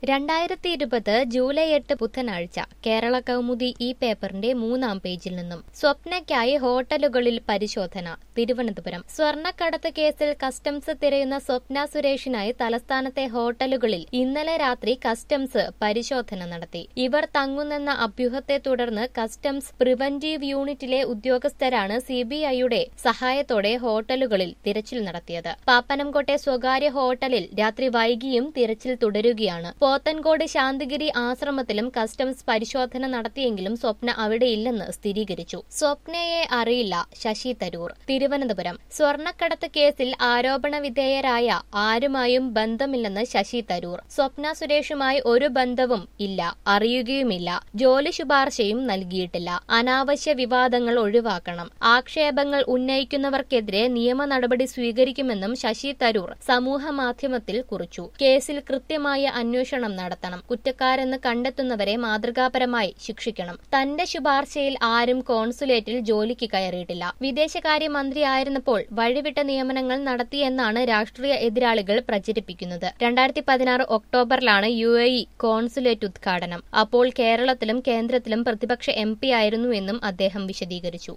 രണ്ടായിരത്തി ഇരുപത് ജൂലൈ എട്ട് ബുധനാഴ്ച കേരള കൗമുദി ഈ പേപ്പറിന്റെ മൂന്നാം പേജിൽ നിന്നും സ്വപ്നയ്ക്കായി ഹോട്ടലുകളിൽ പരിശോധന തിരുവനന്തപുരം സ്വർണ്ണക്കടത്ത് കേസിൽ കസ്റ്റംസ് തിരയുന്ന സ്വപ്ന സുരേഷിനായി തലസ്ഥാനത്തെ ഹോട്ടലുകളിൽ ഇന്നലെ രാത്രി കസ്റ്റംസ് പരിശോധന നടത്തി ഇവർ തങ്ങുന്നെന്ന അഭ്യൂഹത്തെ തുടർന്ന് കസ്റ്റംസ് പ്രിവന്റീവ് യൂണിറ്റിലെ ഉദ്യോഗസ്ഥരാണ് സിബിഐയുടെ സഹായത്തോടെ ഹോട്ടലുകളിൽ തിരച്ചിൽ നടത്തിയത് പാപ്പനംകോട്ടെ സ്വകാര്യ ഹോട്ടലിൽ രാത്രി വൈകിയും തിരച്ചിൽ തുടരുകയാണ് പോത്തൻകോട് ശാന്തിഗിരി ആശ്രമത്തിലും കസ്റ്റംസ് പരിശോധന നടത്തിയെങ്കിലും സ്വപ്ന അവിടെയില്ലെന്ന് സ്ഥിരീകരിച്ചു സ്വപ്നയെ അറിയില്ല ശശി തരൂർ തിരുവനന്തപുരം സ്വർണ്ണക്കടത്ത് കേസിൽ ആരോപണ വിധേയരായ ആരുമായും ബന്ധമില്ലെന്ന് ശശി തരൂർ സ്വപ്ന സുരേഷുമായി ഒരു ബന്ധവും ഇല്ല അറിയുകയുമില്ല ജോലി ശുപാർശയും നൽകിയിട്ടില്ല അനാവശ്യ വിവാദങ്ങൾ ഒഴിവാക്കണം ആക്ഷേപങ്ങൾ ഉന്നയിക്കുന്നവർക്കെതിരെ നിയമ നടപടി സ്വീകരിക്കുമെന്നും ശശി തരൂർ സമൂഹ മാധ്യമത്തിൽ കുറിച്ചു കേസിൽ കൃത്യമായ അന്വേഷണം നടത്തണം കുറ്റക്കാരെന്ന് കണ്ടെത്തുന്നവരെ മാതൃകാപരമായി ശിക്ഷിക്കണം തന്റെ ശുപാർശയിൽ ആരും കോൺസുലേറ്റിൽ ജോലിക്ക് കയറിയിട്ടില്ല വിദേശകാര്യ മന്ത്രിയായിരുന്നപ്പോൾ വഴിവിട്ട നിയമനങ്ങൾ നടത്തിയെന്നാണ് രാഷ്ട്രീയ എതിരാളികൾ പ്രചരിപ്പിക്കുന്നത് രണ്ടായിരത്തി പതിനാറ് ഒക്ടോബറിലാണ് യു എ ഇ കോൺസുലേറ്റ് ഉദ്ഘാടനം അപ്പോൾ കേരളത്തിലും കേന്ദ്രത്തിലും പ്രതിപക്ഷ എം പി ആയിരുന്നുവെന്നും അദ്ദേഹം വിശദീകരിച്ചു